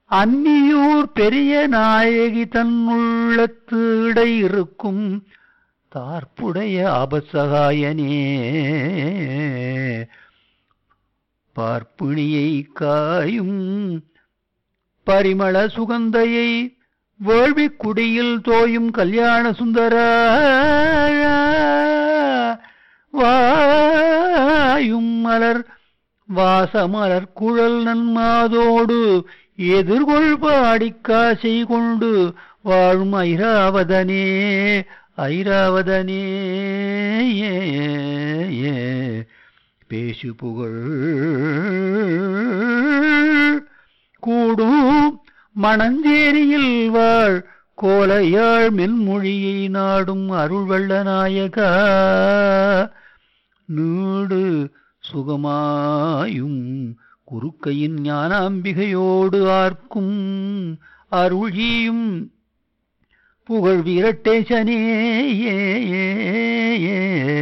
அந்நியூர் பெரிய நாயகி தன்னுள்ளத்து இடை இருக்கும் தார்ப்புடைய அபசகாயனே பார்ப்பிணியை காயும் பரிமள சுகந்தையை வேள்விக் குடியில் தோயும் கல்யாண சுந்தர வாயும் மலர் வாசமலர் குழல் நன்மாதோடு எதிர்கொள் பாடிக்காசை கொண்டு வாழும் ஐராவதனே ஐராவதனே ஏ, ஏ, பேசு புகழ் கூடும் மணஞ்சேரியில் வாழ் கோலையாழ் மென்மொழியை நாடும் அருள் வெள்ள நாயகா நீடு சுகமாயும் குறுக்கையின் ஞானாம்பிகையோடு ஆர்க்கும் அருளியும் புகழ் வீரட்டேசனே ஏ, ஏ, ஏ,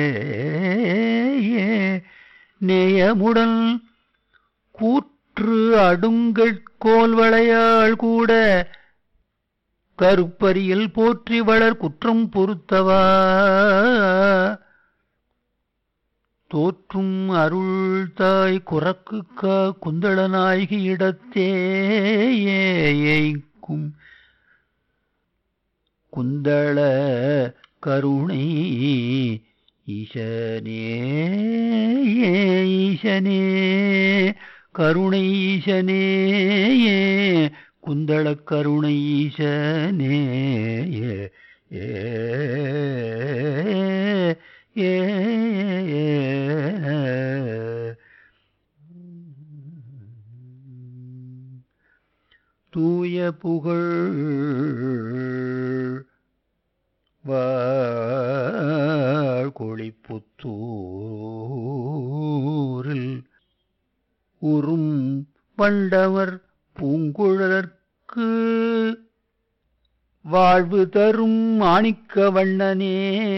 ஏ, நேயமுடன் கூற்று அடுங்கட்கோல் வளையாள் கூட கருப்பரியில் போற்றி வளர் குற்றம் பொறுத்தவா தோற்றும் அருள் தாய் குறக்குக்க குந்தள நாயகி இடத்தே ஏய்க்கும் குந்தள கருணை ஈசனே ஈசனே கருணை ஈசனே குந்தள கருணை ஈசனே ஏ, ஏ, ஏ, தூய புகழ் வாழ்கொழிப்புத்தூரில் உறும் பண்டவர் பூங்குழலர்க்கு வாழ்வு தரும் மாணிக்க வண்ணனே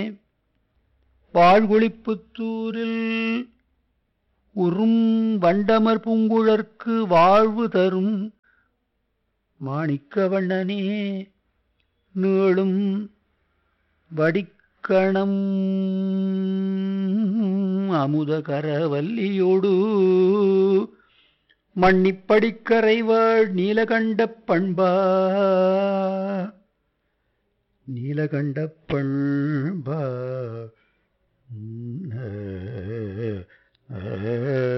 வாழ்கொழிப்புத்தூரில் உறும் வண்டமர் பூங்குழற்கு வாழ்வு தரும் மாணிக்க வண்ணனே நீளும் வடிக்கணம் அமுதகரவல்லியோடு மன்னிப்படிக்கரைவாழ் நீலகண்ட பண்பா நீலகண்ட பண்பா உம், ஆ, ஆ.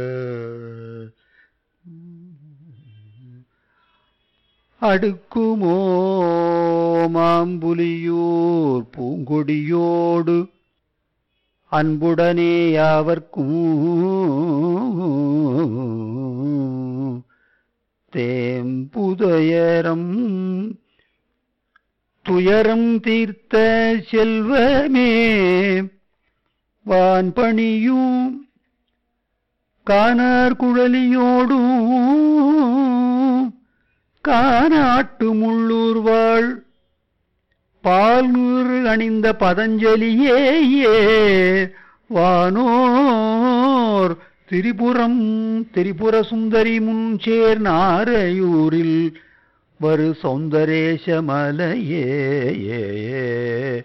அடுக்குமோ மாம்புலியூர் பூங்கொடியோடு அன்புடனே யாவர்க்கும் தேம்புதயரம் துயரம் தீர்த்த செல்வமே வான்பணியும் காணார் குழலியோடும் கானாட்டு முள்ளூர் வாழ் பால்நூறு அணிந்த பதஞ்சலியே வானோர் திரிபுரம் திரிபுர சுந்தரி முன்சேர் நாரையூரில் வரு சௌந்தரேஷ மலையே